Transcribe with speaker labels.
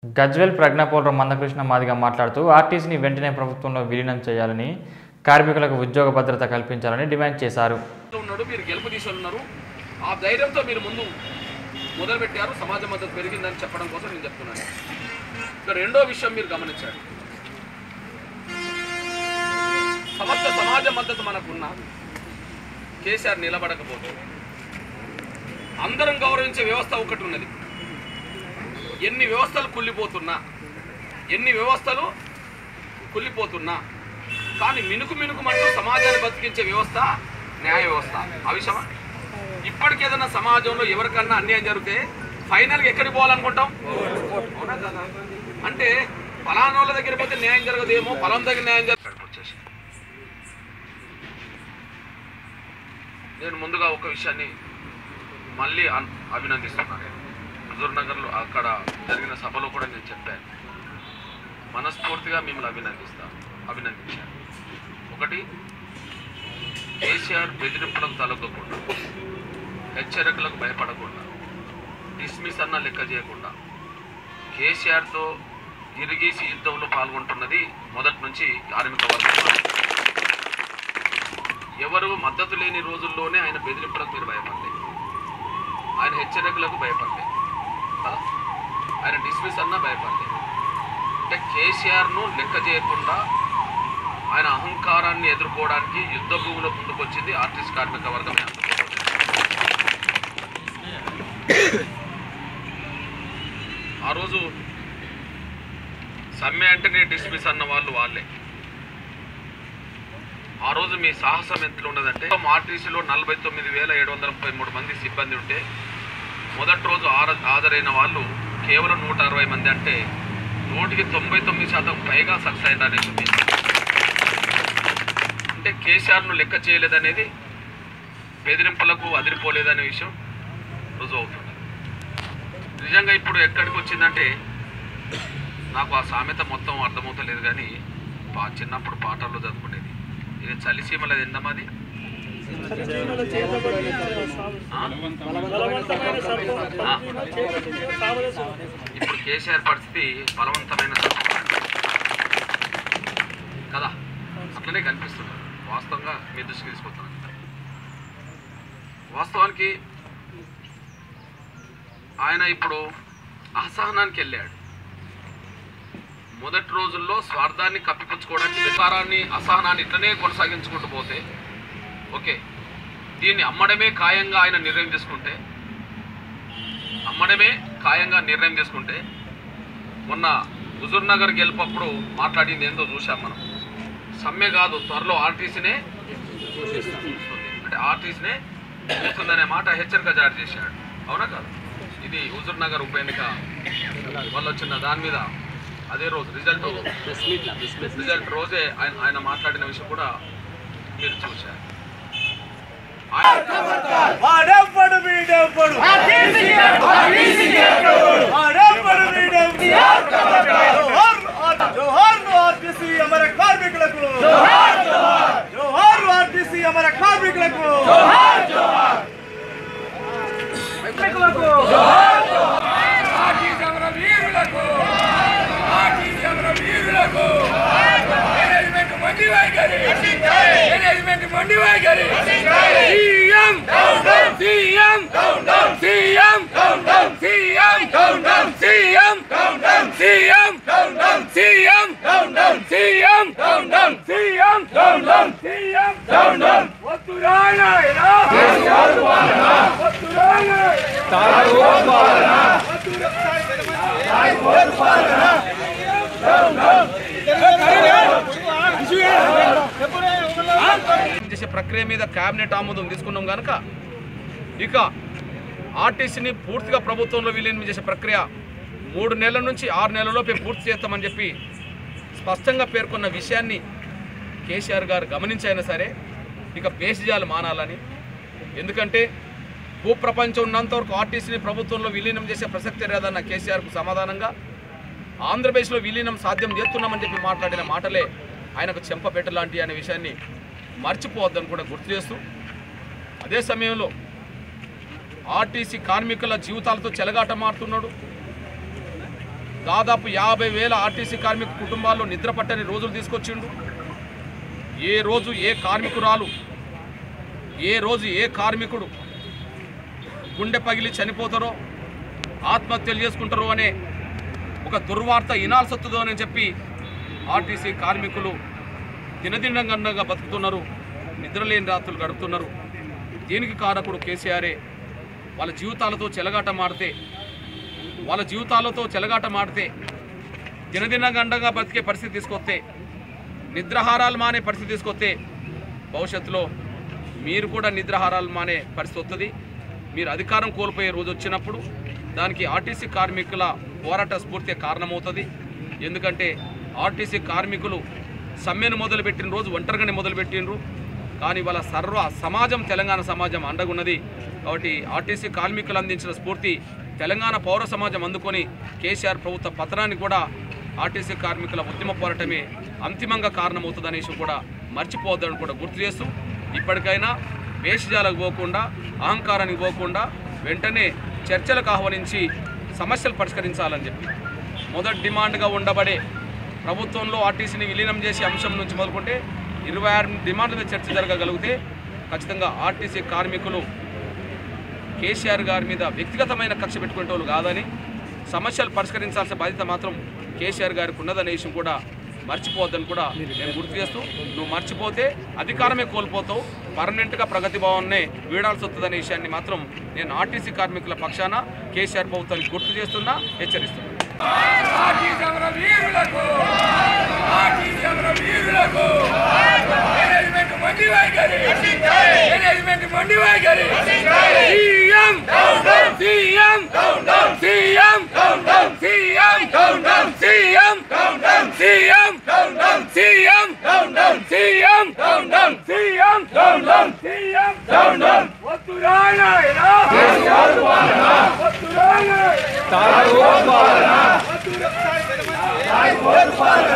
Speaker 1: గజ్వెల్ ప్రజ్ఞాపౌర్ర మందకృష్ణ మాదిగా మాట్లాడుతూ ఆర్టీసీని వెంటనే ప్రభుత్వంలో విలీనం చేయాలని కార్మికులకు ఉద్యోగ భద్రత కల్పించాలని డిమాండ్ చేశారు
Speaker 2: ఉన్నాడు మీరు గెలుపు దిశలో ఉన్నారు ఆ ధైర్యంతో మీరు ముందు మొదలుపెట్టారు సమాజ మద్దతు పెరిగిందని చెప్పడం కోసం నేను చెప్తున్నాను ఇక రెండో విషయం మీరు గమనించండి సమస్త సమాజ మద్దతు మనకున్న కేసీఆర్ నిలబడకపోతే అందరం గౌరవించే వ్యవస్థ ఒకటి ఉన్నది ఎన్ని వ్యవస్థలు కుళ్ళిపోతున్నా ఎన్ని వ్యవస్థలు కుళ్ళిపోతున్నా కానీ మినుకు మినుకుమంటూ సమాజాన్ని బతికించే వ్యవస్థ న్యాయ వ్యవస్థ అవిషమా ఇప్పటికి ఏదైనా సమాజంలో ఎవరికన్నా అన్యాయం జరిగితే ఫైనల్గా ఎక్కడికి పోవాలనుకుంటాం అవునా కదా అంటే ఫలానా వాళ్ళ దగ్గర పోతే న్యాయం జరగదేమో ఫలం దగ్గర న్యాయం జరగదు వచ్చేసి నేను ముందుగా ఒక విషయాన్ని మళ్ళీ అన్- అభినందిస్తున్నాను హుజూర్ నగర్లో అక్కడ జరిగిన సభలో కూడా నేను చెప్పాను మనస్ఫూర్తిగా మిమ్మల్ని అభినందిస్తాను అభినందించాను ఒకటి కేసీఆర్ బెదిరింపులకు తలొగ్గకుండా హెచ్చరికలకు భయపడకుండా డిస్మిస్ అన్న లెక్క చేయకుండా కేసీఆర్తో ఇరిగేసి యుద్ధంలో పాల్గొంటున్నది మొదటి నుంచి కార్మిక వర్గం ఎవరు మద్దతు లేని రోజుల్లోనే ఆయన బెదిరింపులకు మీరు భయపడలేదు ఆయన హెచ్చరికలకు భయపడలేదు కదా? ఆయన డిస్మిస్ అన్నా భయపడలేదు అంటే కేసీఆర్ను లెక్క చేయకుండా ఆయన అహంకారాన్ని ఎదుర్కోవడానికి యుద్ధ భూమిలో ముందుకొచ్చింది ఆర్టిస్ట్ కార్మిక వర్గమే అందుకోవచ్చు ఆ రోజు సమ్మె అంటేనే డిస్మిస్ అన్న వాళ్ళు వాళ్ళే ఆ రోజు మీ సాహసం ఎంత ఉన్నదంటే ఆర్టీసీలో నలభై తొమ్మిది వేల ఏడు వందల ముప్పై మూడు మంది సిబ్బంది ఉంటే మొదటి రోజు ఆర హాజరైన వాళ్ళు కేవలం నూట అరవై మంది అంటే నూటికి తొంభై తొమ్మిది శాతం పైగా సక్సెస్ అయ్యారు అనేది ఉంది. అంటే కేసీఆర్ను లెక్క చేయలేదనేది బెదిరింపులకు అదిరిపోలేదనే విషయం రుజువు అవుతుంది నిజంగా ఇప్పుడు ఎక్కడికి వచ్చిందంటే నాకు ఆ సామెత మొత్తం అర్థమవుతలేదు కానీ పా చిన్నప్పుడు పాటల్లో చదువుకునేది ఇది చలిసీమలది ఎండమాది ఆ? ఆ. ఇప్పుడు కేసీఆర్ పరిస్థితి బలవంతమైన సంఘటన. కదా అట్లనే కనిపిస్తుంది వాస్తవంగా మీ దృష్టికి తీసుకొస్తున్నాను వాస్తవానికి ఆయన ఇప్పుడు అసహనానికి వెళ్ళాడు మొదటి రోజుల్లో స్వార్థాన్ని కప్పిపుచ్చుకోవడానికి వ్యాపారాన్ని అసహనాన్ని ఇట్లనే కొనసాగించుకుంటూ పోతే ఓకే దీన్ని అమ్మడమే ఖాయంగా ఆయన నిర్ణయం తీసుకుంటే అమ్మడమే ఖాయంగా నిర్ణయం తీసుకుంటే మొన్న హుజూర్ నగర్ గెలుపప్పుడు మాట్లాడింది ఏందో చూసాం మనం సమ్మె కాదు త్వరలో ఆర్టీసీనే చూస్తుంది అంటే ఆర్టీసీనే చూస్తుందనే మాట హెచ్చరిక జారీ చేశాడు అవునా కాదు ఇది హుజూర్ నగర్ ఉప ఎన్నిక వల్ల వచ్చిన దాని మీద అదే రోజు రిజల్ట్ రిజల్ట్ రోజే ఆయన ఆయన మాట్లాడిన విషయం కూడా మీరు చూశారు ఆయన-
Speaker 3: వాడెవ్వడు వీడెవ్వడు వాడెవ్వడు వీడెవ్వడు జోహార్ జోహార్లు ఆర్టీసీ అమర కార్మికులకు జోహార్లు ఆర్టీసీ అమర కార్మికులకు కార్మికులకు
Speaker 2: చేసే ప్రక్రియ మీద కేబినెట్ ఆమోదం తీసుకున్నాం కనుక ఇక ఆర్టీసీని పూర్తిగా ప్రభుత్వంలో విలీనం చేసే ప్రక్రియ మూడు నెలల నుంచి ఆరు నెలలలోపే పూర్తి చేస్తామని చెప్పి స్పష్టంగా పేర్కొన్న విషయాన్ని కేసీఆర్ గారు గమనించైనా సరే ఇక బేసిజాలు మానాలని ఎందుకంటే భూప్రపంచం ఉన్నంత వరకు ఆర్టీసీని ప్రభుత్వంలో విలీనం చేసే ప్రసక్తి లేదన్న కేసీఆర్కు సమాధానంగా ఆంధ్రప్రదేశ్లో విలీనం సాధ్యం చేస్తున్నామని చెప్పి మాట్లాడిన మాటలే ఆయనకు చెంపపెట్ట లాంటి అనే విషయాన్ని మర్చిపోవద్దని కూడా గుర్తు చేస్తూ అదే సమయంలో ఆర్టీసీ కార్మికుల జీవితాలతో చెలగాట మారుతున్నాడు దాదాపు యాభై వేల ఆర్టీసీ కార్మిక కుటుంబాల్లో నిద్ర పట్టని రోజులు తీసుకొచ్చిండు ఏ రోజు ఏ కార్మికురాలు ఏ రోజు ఏ కార్మికుడు గుండె పగిలి చనిపోతారో ఆత్మహత్యలు చేసుకుంటారో అనే ఒక దుర్వార్త ఇనాల్సి వస్తుందో అని చెప్పి ఆర్టీసీ కార్మికులు దినదినంగా బతుకుతున్నారు నిద్రలేని రాత్రులు గడుపుతున్నారు దీనికి కారకుడు కేసీఆరే వాళ్ళ జీవితాలతో చెలగాట మాడితే వాళ్ళ జీవితాలతో చెలగాట మాడితే దినదినంగా బతికే పరిస్థితి తీసుకొస్తే నిద్రాహారాలు మానే పరిస్థితి తీసుకొస్తే భవిష్యత్తులో మీరు కూడా నిద్రాహారాలు మానే పరిస్థితి వస్తుంది మీరు అధికారం కోల్పోయే రోజు వచ్చినప్పుడు దానికి ఆర్టీసీ కార్మికుల పోరాట స్ఫూర్తి కారణమవుతుంది ఎందుకంటే ఆర్టీసీ కార్మికులు సమ్మెను మొదలుపెట్టిన రోజు ఒంటరిగానే మొదలుపెట్టినరు కానీ వాళ్ళ సర్వ సమాజం తెలంగాణ సమాజం అండగున్నది కాబట్టి ఆర్టీసీ కార్మికులు అందించిన స్ఫూర్తి తెలంగాణ పౌర సమాజం అందుకొని కేసీఆర్ ప్రభుత్వ పతనానికి కూడా ఆర్టీసీ కార్మికుల ఉద్యమ పోరాటమే అంతిమంగా కారణమవుతుందనేసి కూడా మర్చిపోవద్దని కూడా గుర్తు చేస్తూ ఇప్పటికైనా వేషజాలకు పోకుండా అహంకారానికి పోకుండా వెంటనే చర్చలకు ఆహ్వానించి సమస్యలు పరిష్కరించాలని చెప్పి మొదటి డిమాండ్గా ఉండబడే ప్రభుత్వంలో ఆర్టీసీని విలీనం చేసే అంశం నుంచి మొదలుకుంటే ఇరవై ఆరు డిమాండ్ల మీద చర్చ జరగగలిగితే ఖచ్చితంగా ఆర్టీసీ కార్మికులు కేసీఆర్ గారి మీద వ్యక్తిగతమైన కక్ష పెట్టుకునే వాళ్ళు కాదని సమస్యలు పరిష్కరించాల్సిన బాధ్యత మాత్రం కేసీఆర్ గారికి ఉన్నదనే విషయం కూడా మర్చిపోవద్దని కూడా నేను గుర్తు చేస్తూ నువ్వు మర్చిపోతే అధికారమే కోల్పోతావు పర్మనెంట్గా ప్రగతి భవన్నే వీడాల్సి వస్తుందనే విషయాన్ని మాత్రం నేను ఆర్టీసీ కార్మికుల పక్షాన కేసీఆర్ ప్రభుత్వానికి గుర్తు చేస్తున్నా హెచ్చరిస్తున్నా
Speaker 4: పార్టీ సమర వీరులకు పార్టీ సమర వీరులకు మేనేజ్మెంట్ మండి వైఖరి మేనేజ్మెంట్ మండి వైఖరి CM CM CM CM CM CM CM CM CM CM వద్దురాయనా వద్దురాయనా